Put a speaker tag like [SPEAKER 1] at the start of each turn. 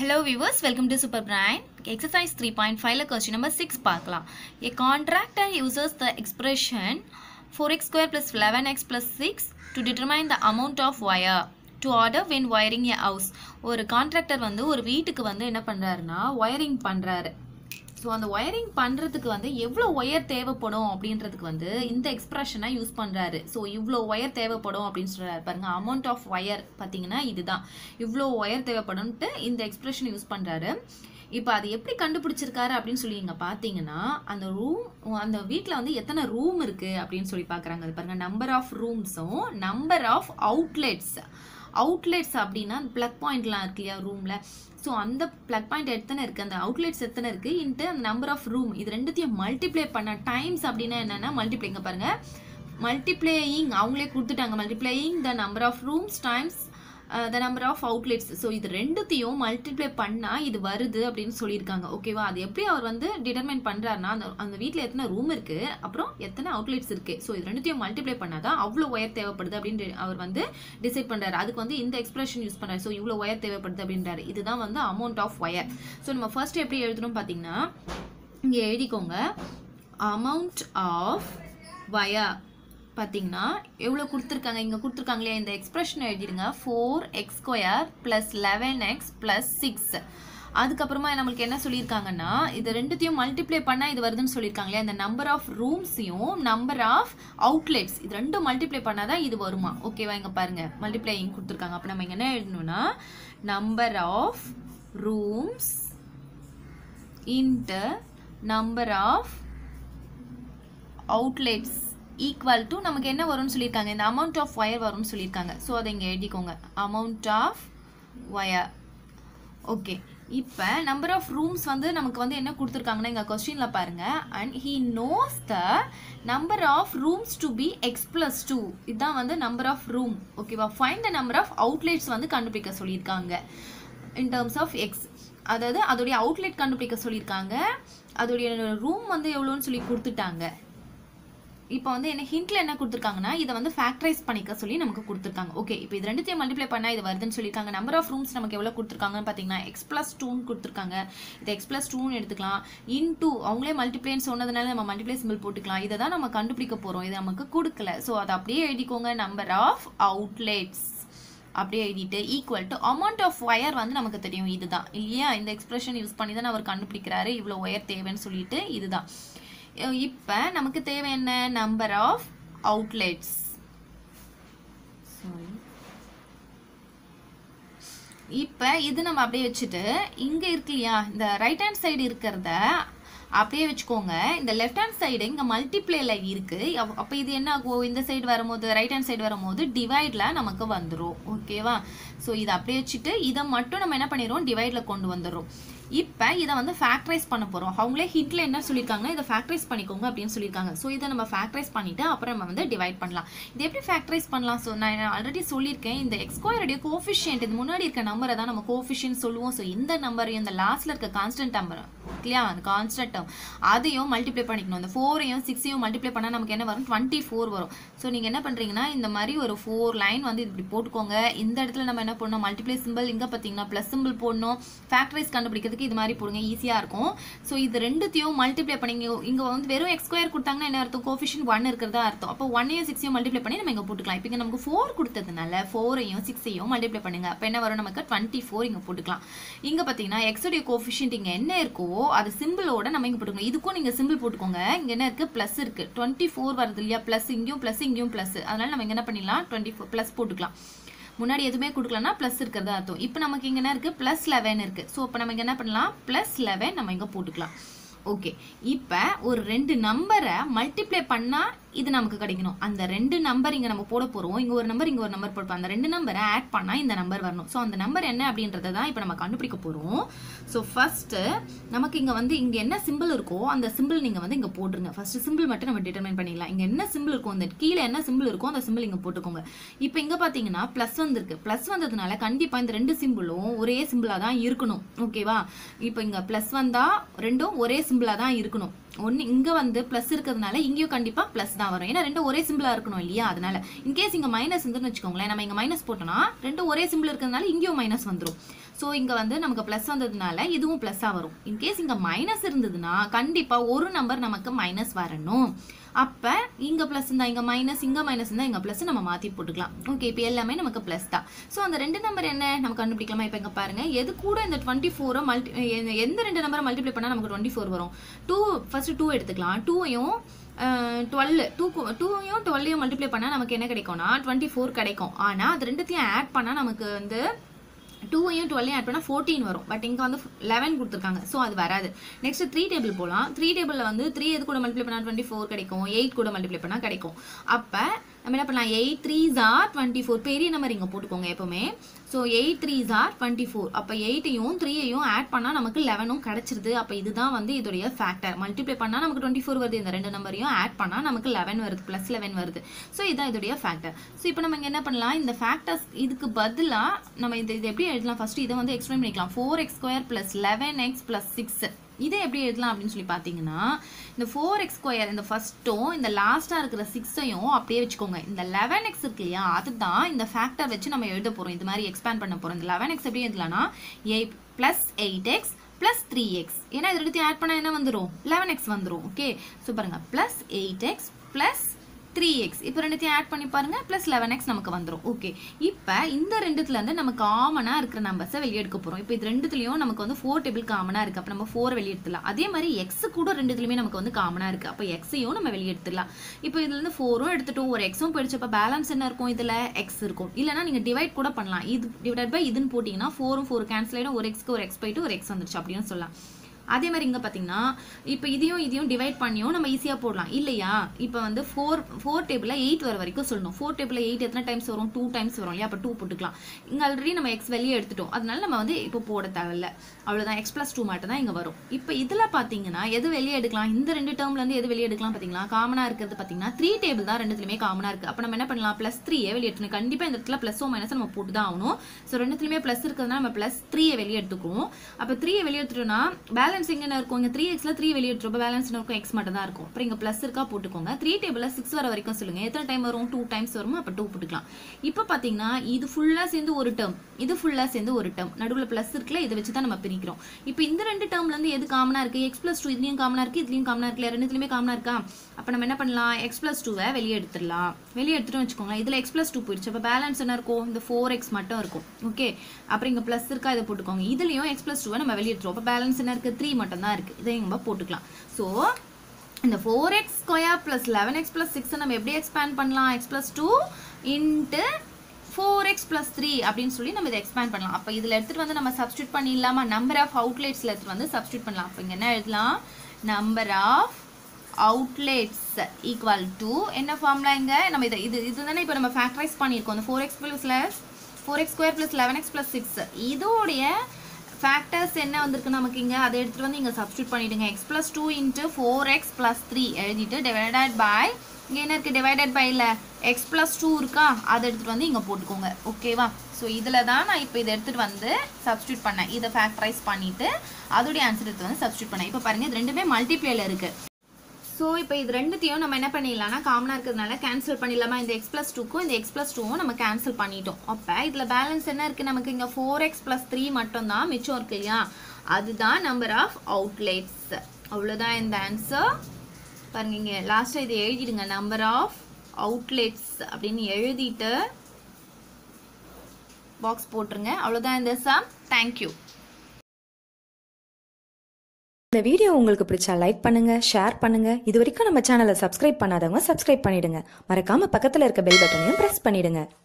[SPEAKER 1] Hello viewers, welcome to Super Brain. Exercise 3.5 ல question number 6 பார்க்கலாம். A contractor uses the expression 4x square plus 11x plus 6 to determine the amount of wire to order when wiring a house. ஒரு contractor வந்து ஒரு வீட்டுக்கு வந்து என்ன பண்றாருன்னா wiring பண்றாரு ஸோ அந்த ஒயரிங் பண்ணுறதுக்கு வந்து எவ்வளோ ஒயர் தேவைப்படும் அப்படின்றதுக்கு வந்து இந்த எக்ஸ்பிரஷனை யூஸ் பண்ணுறாரு ஸோ இவ்வளோ ஒயர் தேவைப்படும் அப்படின்னு சொல்கிறாரு பாருங்க அமௌண்ட் ஆஃப் ஒயர் பார்த்தீங்கன்னா இதுதான் இவ்வளோ ஒயர் தேவைப்படும்ட்டு இந்த எக்ஸ்பிரஷன் யூஸ் பண்ணுறாரு இப்போ அது எப்படி கண்டுபிடிச்சிருக்காரு அப்படின்னு சொல்லி இங்கே பார்த்தீங்கன்னா அந்த ரூம் அந்த வீட்டில் வந்து எத்தனை ரூம் இருக்குது அப்படின்னு சொல்லி பார்க்குறாங்க அது பாருங்க நம்பர் ஆஃப் ரூம்ஸும் நம்பர் ஆஃப் அவுட்லெட்ஸ் அவுட்லெட்ஸ் அப்படின்னா ப்ளக் பாயிண்ட்லாம் இருக்கு இல்லையா ரூமில் ஸோ அந்த ப்ளக் பாயிண்ட் எத்தனை இருக்குது அந்த அவுட்லெட்ஸ் எத்தனை இருக்குது இன்ட்டு அந்த நம்பர் ஆஃப் ரூம் இது ரெண்டுத்தையும் மல்டிப்ளை பண்ண டைம்ஸ் அப்படின்னா என்னென்னா மல்டிப்ளைங்க பாருங்கள் மல்டிப்ளேயிங் அவங்களே கொடுத்துட்டாங்க multiplying the number of rooms times the number of outlets so இது ரெண்டுத்தையும் மல்டிப்ளை பண்ணால் இது வருது அப்படின்னு சொல்லியிருக்காங்க ஓகேவா அது எப்படி அவர் வந்து டிட்டர்மைன் பண்ணுறாருனா அந்த அந்த வீட்டில் எத்தனை ரூம் இருக்குது அப்புறம் எத்தனை அவுட்லெட்ஸ் இருக்குது ஸோ இது ரெண்டுத்தையும் மல்டிப்ளை பண்ணால் தான் அவ்வளோ ஒயர் தேவைப்படுது அப்படின்னு அவர் வந்து டிசைட் பண்ணுறாரு அதுக்கு வந்து இந்த எக்ஸ்பிரஷன் யூஸ் பண்ணுறாரு ஸோ இவ்வளோ ஒயர் தேவைப்படுது அப்படின்றாரு இதுதான் வந்து அமௌண்ட் ஆஃப் ஒயர் ஸோ நம்ம ஃபர்ஸ்ட் எப்படி எழுதணும் பார்த்தீங்கன்னா இங்கே எழுதிக்கோங்க அமௌண்ட் ஆஃப் வயர் பார்த்தீங்கன்னா எவ்வளோ கொடுத்துருக்காங்க இங்கே கொடுத்துருக்காங்க இல்லையா இந்த எக்ஸ்பிரஷன் எழுதிடுங்க four x square plus eleven x plus six அதுக்கப்புறமா நம்மளுக்கு என்ன சொல்லியிருக்காங்கன்னா இது ரெண்டுத்தையும் மல்டிப்ளை பண்ணால் இது வருதுன்னு சொல்லியிருக்காங்க இல்லையா இந்த நம்பர் ஆஃப் ரூம்ஸையும் நம்பர் ஆஃப் அவுட்லெட்ஸ் இது ரெண்டும் மல்டிப்ளை பண்ணால் தான் இது வருமா ஓகேவா இங்கே பாருங்கள் மல்டிப்ளையிங் கொடுத்துருக்காங்க அப்போ நம்ம இங்கே என்ன எழுதணும்னா number of rooms into number of outlets equal to நமக்கு என்ன வரும்னு சொல்லியிருக்காங்க இந்த அமௌண்ட் ஆஃப் ஒயர் வரும்னு சொல்லியிருக்காங்க ஸோ அதை இங்கே எழுதிக்கோங்க அமௌண்ட் ஆஃப் ஒயர் ஓகே இப்போ நம்பர் ஆஃப் ரூம்ஸ் வந்து நமக்கு வந்து என்ன கொடுத்துருக்காங்கன்னா இங்கே கொஸ்டினில் பாருங்கள் and he knows the number of rooms to be x plus two இதுதான் வந்து நம்பர் ஆஃப் ரூம் ஓகேவா fine the number of outlets வந்து கண்டுபிடிக்க சொல்லியிருக்காங்க இன் டேர்ம்ஸ் ஆஃப் எக்ஸ் அதாவது அதோடைய அவுட்லெட் கண்டுபிடிக்க சொல்லியிருக்காங்க அதோடைய ரூம் வந்து எவ்வளோன்னு சொல்லி கொடுத்துட்டாங்க இப்போ வந்து என்ன ஹிண்ட்ல என்ன கொடுத்துருக்காங்கன்னா இதை வந்து ஃபேக்டரைஸ் பண்ணிக்க சொல்லி நமக்கு கொடுத்துருக்காங்க ஓகே இப்போ இது ரெண்டுத்தையும் மல்டிப்ளை பண்ணால் இது வருதுன்னு சொல்லியிருக்காங்க நம்பர் ஆஃப் ரூம்ஸ் நமக்கு எவ்வளோ கொடுத்துருக்காங்கன்னு பார்த்தீங்கன்னா எக்ஸ் ப்ளஸ் டூன்னு கொடுத்துருக்காங்க இது எக்ஸ் ப்ளஸ் டூன்னு எடுத்துக்கலாம் இன் டூ அவங்களே மல்டிப்ளைன்னு சொன்னதுனால நம்ம மல்டிப்ளை சிம்பிள் போட்டுக்கலாம் இதை தான் நம்ம கண்டுபிடிக்க போகிறோம் இது நமக்கு கொடுக்கல ஸோ அதை அப்படியே எழுதிக்கோங்க நம்பர் ஆஃப் அவுட்லெட்ஸ் அப்படியே எழுதிட்டு equal to amount of wire வந்து நமக்கு தெரியும் இதுதான் இல்லையா இந்த எக்ஸ்பிரஷன் யூஸ் பண்ணி தான் அவர் கண்டுபிடிக்கிறாரு இவ்வளோ ஒயர் தேவைன்னு சொல்லிட்டு இதுதான் இப்போ நமக்கு தேவை என்ன நம்பர் ஆஃப் அவுட்லெட்ஸ் இப்போ இது நம்ம அப்படியே வச்சுட்டு இங்கே இருக்கு இல்லையா இந்த ரைட் ஹேண்ட் சைடு இருக்கிறத அப்படியே வச்சுக்கோங்க இந்த லெஃப்ட் ஹேண்ட் சைடு இங்கே மல்டிப்ளேல இருக்கு அப்போ இது என்ன ஆகும் இந்த சைடு வரும்போது ரைட் ஹேண்ட் சைடு வரும்போது டிவைட்ல நமக்கு வந்துடும் ஓகேவா ஸோ இதை அப்படியே வச்சுட்டு இதை மட்டும் நம்ம என்ன பண்ணிடுறோம் டிவைட்ல கொண்டு வந்துடுறோம் இப்போ இதை வந்து ஃபேக்டரைஸ் பண்ண போகிறோம் அவங்களே ஹிட்ல என்ன சொல்லியிருக்காங்கன்னா இதை ஃபேக்டரைஸ் பண்ணிக்கோங்க அப்படின்னு சொல்லியிருக்காங்க ஸோ இதை நம்ம ஃபேக்டரைஸ் பண்ணிவிட்டு அப்புறம் நம்ம வந்து டிவைட் பண்ணலாம் இது எப்படி ஃபேக்டரைஸ் பண்ணலாம் ஸோ நான் ஆல்ரெடி சொல்லியிருக்கேன் இந்த எக்ஸ்கொயருடைய கோஃபிஷியன்ட் இது முன்னாடி இருக்க நம்பரை தான் நம்ம கோஃபிஷியன்ட் சொல்லுவோம் ஸோ இந்த நம்பரையும் இந்த லாஸ்ட்டில் இருக்க கான்ஸ்டன்ட் நம்பர் இல்லையா அந்த கான்ஸ்டன்ட் டேர்ம் அதையும் மல்டிப்ளை பண்ணிக்கணும் இந்த ஃபோரையும் சிக்ஸையும் மல்டிப்ளை பண்ணால் நமக்கு என்ன வரும் டுவெண்ட்டி ஃபோர் வரும் ஸோ நீங்கள் என்ன பண்ணுறீங்கன்னா இந்த மாதிரி ஒரு ஃபோர் லைன் வந்து இப்படி போட்டுக்கோங்க இந்த இடத்துல நம்ம என்ன பண்ணணும் மல்டிப்ளை சிம்பிள் இங்கே பார்த்தீங்கன்னா ப்ளஸ் சிம்பிள் போடணும் ஃபேக்டரைஸ் கண்டுபிடிக்கிறதுக்கு இது மாதிரி போடுங்க ஈஸியாக இருக்கும் ஸோ இது ரெண்டுத்தையும் மல்டிப்ளை பண்ணி இங்கே வந்து வெறும் எக்ஸ் ஸ்கொயர் கொடுத்தாங்கன்னா என்ன அர்த்தம் கோஃபிஷன் ஒன் இருக்கிறதா அர்த்தம் அப்போ ஒன்னையும் சிக்ஸையும் மல்டிப்ளை பண்ணி நம்ம இங்கே போட்டுக்கலாம் இப்போ இங்கே நமக்கு ஃபோர் கொடுத்ததுனால ஃபோரையும் சிக்ஸையும் மல்டிப்ளை பண்ணுங்க அப்போ என்ன வரும் நமக்கு டுவெண்ட்டி ஃபோர் இங்கே போட்டுக்கலாம் இங்கே பார்த்தீங்கன்னா எக்ஸோடைய கோஃபிஷியன்ட் இங்கே என்ன இருக்கோ அது சிம்பிளோட நம்ம இங்கே போட்டுக்கணும் இதுக்கும் நீங்கள் சிம்பிள் போட்டுக்கோங்க இங்கே என்ன இருக்குது ப்ளஸ் இருக்குது டுவெண்ட்டி ஃபோர் வருது இல்லையா ப்ளஸ் இங்கேயும் ப்ளஸ் இங்கேயும் ப்ளஸ் அதனால நம்ம இங்கே என்ன பண்ணிடலாம் டுவெண்ட்டி ஃபோர் ப்ளஸ் போட்டுக்கலாம் முன்னாடி எதுவுமே கொடுக்கலன்னா ப்ளஸ் இருக்கிறதா அர்த்தம் இப்போ நமக்கு இங்கே என்ன இருக்குது ப்ளஸ் லெவன் இருக்குது ஸோ இப்போ நம்ம இங்கே என்ன பண்ணலாம் ப்ளஸ் லெவன் நம்ம இங்கே போட்டுக்கலாம் ஓகே இப்போ ஒரு ரெண்டு நம்பரை மல்டிப்ளை பண்ணால் இது நமக்கு கிடைக்கணும் அந்த ரெண்டு நம்பர் இங்கே நம்ம போட போகிறோம் இங்கே ஒரு நம்பர் இங்கே ஒரு நம்பர் போடுப்போம் அந்த ரெண்டு நம்பரை ஆட் பண்ணால் இந்த நம்பர் வரணும் ஸோ அந்த நம்பர் என்ன அப்படின்றத தான் இப்போ நம்ம கண்டுபிடிக்க போகிறோம் ஸோ ஃபஸ்ட்டு நமக்கு இங்கே வந்து இங்கே என்ன சிம்பிள் இருக்கோ அந்த சிம்பிள் நீங்கள் வந்து இங்கே போட்டுருங்க ஃபஸ்ட்டு சிம்பிள் மட்டும் நம்ம டிட்டர்மைன் பண்ணிடலாம் இங்கே என்ன சிம்பிள் இருக்கும் அந்த கீழே என்ன சிம்பிள் இருக்கோ அந்த சிம்பிள் இங்கே போட்டுக்கோங்க இப்போ இங்கே பார்த்தீங்கன்னா ப்ளஸ் வந்திருக்கு ப்ளஸ் வந்ததுனால கண்டிப்பாக இந்த ரெண்டு சிம்பிளும் ஒரே சிம்பிளாக தான் இருக்கணும் ஓகேவா இப்போ இங்கே ப்ளஸ் வந்தால் ரெண்டும் ஒரே சிம்பிளாக தான் இருக்கணும் ஒன்று இங்கே வந்து ப்ளஸ் இருக்கிறதுனால இங்கேயும் கண்டிப்பாக ப்ளஸ் தான் வரும் ஏன்னா ரெண்டும் ஒரே சிம்பிளாக இருக்கணும் இல்லையா அதனால இன்கேஸ் இங்கே மைனஸ் இருந்துன்னு வச்சுக்கோங்களேன் நம்ம இங்கே மைனஸ் போட்டோம்னா ரெண்டும் ஒரே சிம்பிள் இருக்கிறதுனால இங்கேயும் மைனஸ் வந்துடும் ஸோ இங்கே வந்து நமக்கு ப்ளஸ் வந்ததுனால இதுவும் ப்ளஸ்ஸாக வரும் இன்கேஸ் இங்கே மைனஸ் இருந்ததுன்னா கண்டிப்பாக ஒரு நம்பர் நமக்கு மைனஸ் வரணும் அப்போ இங்கே ப்ளஸ் இருந்தால் இங்கே மைனஸ் இங்கே மைனஸ் இருந்தால் இங்கே ப்ளஸ் நம்ம மாற்றி போட்டுக்கலாம் ஓகே இப்போ எல்லாமே நமக்கு ப்ளஸ் தான் ஸோ அந்த ரெண்டு நம்பர் என்ன நம்ம கண்டுபிடிக்கலாமா இப்போ இங்கே பாருங்கள் எது கூட இந்த டுவெண்ட்டி ஃபோரை மல்டி எந்த ரெண்டு நம்பரை மல்டிப்ளை பண்ணால் நமக்கு டுவெண்ட்டி ஃபோர் வரும் டூ ஃபஸ்ட்டு டூ எடுத்துக்கலாம் டூவையும் டுவெல் டூ டூவையும் டுவெல்லையும் மல்டிப்ளை பண்ணால் நமக்கு என்ன கிடைக்கும்னா டுவெண்ட்டி ஃபோர் கிடைக்கும் ஆனால் அது ரெண்டுத்தையும் ஆட் பண்ணால் நமக்கு வந்து டூவையும் டுவெல்லையும் ஆட் பண்ணால் ஃபோர்டீன் வரும் பட் இங்கே வந்து லெவன் கொடுத்துருக்காங்க ஸோ அது வராது நெக்ஸ்ட் த்ரீ டேபிள் போகலாம் த்ரீ டேபிளில் வந்து த்ரீ எது கூட மல்டிப்ளை பண்ணால் டுவெண்ட்டி ஃபோர் கிடைக்கும் எயிட் கூட மல்டிப்ளை பண்ணால் கிடைக்கும் அப்போ நம்ம என்ன பண்ணலாம் எயிட் த்ரீ ஜார் டுவெண்ட்டி ஃபோர் பெரிய நம்பர் இங்கே போட்டுக்கோங்க எப்போவுமே ஸோ எயிட் த்ரீ ஜார் டுவெண்ட்டி ஃபோர் அப்போ எயிட்டையும் த்ரீயையும் ஆட் பண்ணால் நமக்கு லெவனும் கிடச்சிருது அப்போ இதுதான் வந்து இதோடைய ஃபேக்டர் மல்டிப்ளை பண்ணால் நமக்கு டுவெண்ட்டி ஃபோர் வருது இந்த ரெண்டு நம்பரையும் ஆட் பண்ணால் நமக்கு லெவன் வருது ப்ளஸ் லெவன் வருது ஸோ இதுதான் இதோடைய ஃபேக்டர் ஸோ இப்போ நம்ம இங்கே என்ன பண்ணலாம் இந்த ஃபேக்டர்ஸ் இதுக்கு பதிலாக நம்ம இந்த இது எப்படி எழுதலாம் ஃபஸ்ட்டு இதை வந்து எக்ஸ்பிளைன் பண்ணிக்கலாம் four x square plus eleven x plus six இதை எப்படி எழுதலாம் அப்படின்னு சொல்லி பார்த்தீங்கன்னா இந்த ஃபோர் எக்ஸ் ஸ்கொயர் இந்த ஃபஸ்ட்டும் இந்த லாஸ்ட்டாக இருக்கிற சிக்ஸையும் அப்படியே வச்சுக்கோங்க இந்த லெவன் எக்ஸ் இருக்கு இல்லையா அதுதான் இந்த ஃபேக்டர் வச்சு நம்ம எழுத போகிறோம் இது மாதிரி எக்ஸ்பேண்ட் பண்ண போகிறோம் இந்த லெவன் எக்ஸ் எப்படி எழுதலாம்னா eight plus eight x plus three x ஏன்னா இது ரெண்டுத்தையும் ஆட் பண்ணால் என்ன வந்துடும் லெவன் எக்ஸ் வந்துடும் ஓகே ஸோ பாருங்க plus eight x plus three x இப்போ ரெண்டுத்தையும் ஆட் பண்ணி பாருங்க ப்ளஸ் லெவன் எக்ஸ் நமக்கு வந்துடும் ஓகே இப்போ இந்த ரெண்டுத்துலேருந்து நம்ம காமனாக இருக்கிற நம்பர்ஸை வெளியே எடுக்க போகிறோம் இப்போ இது ரெண்டுத்துலையும் நமக்கு வந்து ஃபோர் டேபிள் காமனாக இருக்குது அப்போ நம்ம ஃபோர் வெளியே எடுத்துடலாம் அதே மாதிரி எக்ஸ் கூட ரெண்டுத்துலையுமே நமக்கு வந்து காமனாக இருக்குது அப்போ எக்ஸையும் நம்ம வெளியே எடுத்துடலாம் இப்போ இதுலேருந்து ஃபோரும் எடுத்துட்டோம் ஒரு எக்ஸும் போயிடுச்சு அப்போ பேலன்ஸ் என்ன இருக்கும் இதில் எக்ஸ் இருக்கும் இல்லைனா நீங்கள் டிவைட் கூட பண்ணலாம் இது டிவைட் பை இதுன்னு போட்டிங்கன்னா ஃபோரும் ஃபோர் கேன்சல் ஆகிடும் ஒரு எக்ஸ்க்கு ஒரு எக்ஸ் போயிட்டு ஒரு எக்ஸ் வந்துருச்சு அப்படின்னு சொல்லலாம் அதே மாதிரி இங்கே பார்த்தீங்கன்னா இப்போ இதையும் இதையும் டிவைட் பண்ணியும் நம்ம ஈஸியாக போடலாம் இல்லையா இப்போ வந்து ஃபோர் ஃபோர் டேபிளில் எயிட் வர வரைக்கும் சொல்லணும் ஃபோர் டேபிளில் எயிட் எத்தனை டைம்ஸ் வரும் டூ டைம்ஸ் வரும் இல்லையா அப்போ டூ போட்டுக்கலாம் இங்கே ஆல்ரெடி நம்ம எக்ஸ் வெளியே எடுத்துட்டோம் அதனால நம்ம வந்து இப்போ போட தேவையில்ல அவ்வளோதான் எக்ஸ் ப்ளஸ் டூ மட்டும் தான் இங்கே வரும் இப்போ இதில் பார்த்தீங்கன்னா எது வெளியே எடுக்கலாம் இந்த ரெண்டு டேர்ம்லேருந்து எது வெளியே எடுக்கலாம் பார்த்தீங்களா காமனாக இருக்கிறது பார்த்தீங்கன்னா த்ரீ டேபிள் தான் ரெண்டுத்துலையுமே காமனாக இருக்குது அப்போ நம்ம என்ன பண்ணலாம் ப்ளஸ் த்ரீயே வெளியே எடுத்துக்கணும் கண்டிப்பாக இந்த இடத்துல ப்ளஸோ மைனஸ் நம்ம போட்டு தான் ஆகணும் ஸோ ரெண்டுத்துலையுமே ப்ளஸ் இருக்கிறதுனால நம்ம ப்ளஸ் த்ரீயை வெளியே எடுத்துக்குவோம் அப்போ த்ரீயை வெளியே எடுத்துட்டோம்னா பேலன்ஸ் எங்கே இருக்கும் இங்கே த்ரீ எக்ஸில் த்ரீ வெளியே எடுத்துருப்போம் பேலன்ஸ் இருக்கும் எக்ஸ் மட்டும் தான் இருக்கும் அப்புறம் இங்கே ப்ளஸ் இருக்கா போட்டுக்கோங்க த்ரீ டேபிளில் சிக்ஸ் வர வரைக்கும் சொல்லுங்க எத்தனை டைம் வரும் டூ டைம்ஸ் வருமோ அப்போ டூ போட்டுக்கலாம் இப்போ பார்த்தீங்கன்னா இது ஃபுல்லாக சேர்ந்து ஒரு டேர்ம் இது ஃபுல்லாக சேர்ந்து ஒரு டேர்ம் நடுவில் ப்ளஸ் இருக்குல்ல இதை வச்சு தான் நம்ம பிரிக்கிறோம் இப்போ இந்த ரெண்டு டேர்ம்லேருந்து எது காமனாக இருக்குது எக்ஸ் ப்ளஸ் டூ இதுலையும் காமனாக இருக்குது இதுலையும் காமனாக இருக்குல்ல ரெண்டுத்துலையுமே காமனாக இருக்கா அப்போ நம்ம என்ன பண்ணலாம் எக்ஸ் ப்ளஸ் டூவை வெளியே எடுத்துடலாம் வெளியே எடுத்துட்டு வச்சுக்கோங்க இதில் எக்ஸ் ப்ளஸ் டூ போயிடுச்சு அப்போ பேலன்ஸ் என்ன இருக்கும் இந்த ஃபோர் எக்ஸ் மட்டும் இருக்கும் ஓகே அப்புறம் இங்கே ப்ளஸ் இருக்கா இதை போட்டுக்கோங்க இதுலேயும் எக்ஸ் ப்ளஸ் டூவை நம்ம வெளியே எடுத்துருவோம் அப்போ பேலன்ஸ் என்ன இருக்குது த்ரீ மட்டும் தான் இருக்குது இதை நம்ம போட்டுக்கலாம் ஸோ இந்த four x square plus eleven x plus சிக்ஸை நம்ம எப்படி எக்ஸ்பேண்ட் பண்ணலாம் x plus two into four x plus three அப்படின்னு சொல்லி நம்ம இதை எக்ஸ்பேண்ட் பண்ணலாம் அப்போ இதில் எடுத்துகிட்டு வந்து நம்ம சப்ஸ்டியூட் பண்ணிடலாமா நம்பர் ஆஃப் அவுட்லெட்ஸில் எடுத்துகிட்டு வந்து சப்ஸ்டியூட் பண்ணலாம் அப்போ இங்கே என்ன எழுதலாம் number of outlets equal to என்ன ஃபார்ம்ல இங்கே நம்ம இதை இது இது தானே இப்போ நம்ம ஃபேக்டரைஸ் பண்ணியிருக்கோம் அந்த four x plus four x square plus eleven x plus six இதோடைய ஃபேக்டர்ஸ் என்ன வந்திருக்கு நமக்கு இங்கே அதை எடுத்துகிட்டு வந்து இங்கே சப்ஸ்டியூட் பண்ணிவிடுங்க x plus two into four x plus three எழுதிட்டு டிவைடட் பை இங்கே என்ன இருக்குது டிவைடட் பையில் எக்ஸ் ப்ளஸ் டூ இருக்கா அதை எடுத்துகிட்டு வந்து இங்கே போட்டுக்கோங்க ஓகேவா ஸோ இதில் தான் நான் இப்போ இதை எடுத்துகிட்டு வந்து சப்ஸ்டியூட் பண்ணேன் இதை ஃபேக்டரைஸ் பண்ணிவிட்டு அதோடைய ஆன்சர் எடுத்து வந்து சப்ஸ்டியூட் பண்ணேன் இப்போ பாருங்கள் இது ரெண்டுமே மல்டிப்ளேல இருக்குது ஸோ இப்போ இது ரெண்டுத்தையும் நம்ம என்ன பண்ணிடலாம்னா காமனாக இருக்கிறதுனால கேன்சல் பண்ணிடலாமா இந்த எக்ஸ் ப்ளஸ் டூக்கும் இந்த எக்ஸ் ப்ளஸ் டூவும் நம்ம கேன்சல் பண்ணிட்டோம் அப்போ இதில் பேலன்ஸ் என்ன இருக்குது நமக்கு இங்கே ஃபோர் எக்ஸ் ப்ளஸ் த்ரீ மட்டும் தான் மிச்சம் இருக்கு இல்லையா அதுதான் நம்பர் ஆஃப் அவுட்லெட்ஸ் அவ்வளோதான் இந்த ஆன்சர் பாருங்க இங்கே லாஸ்ட்டாக இதை எழுதிடுங்க நம்பர் ஆஃப் அவுட்லெட்ஸ் அப்படின்னு எழுதிட்டு பாக்ஸ் போட்டுருங்க அவ்வளோதான் இந்த சம் தேங்க்யூ
[SPEAKER 2] இந்த வீடியோ உங்களுக்கு பிடிச்சா லைக் பண்ணுங்க ஷேர் பண்ணுங்க இது வரைக்கும் நம்ம சேனலை சப்ஸ்கிரைப் பண்ணாதவங்க சப்ஸ்கிரைப் பண்ணிடுங்க மறக்காம பக்கத்துல இருக்க பெல் பட்டனையும் பிரஸ் பண்ணிடுங்க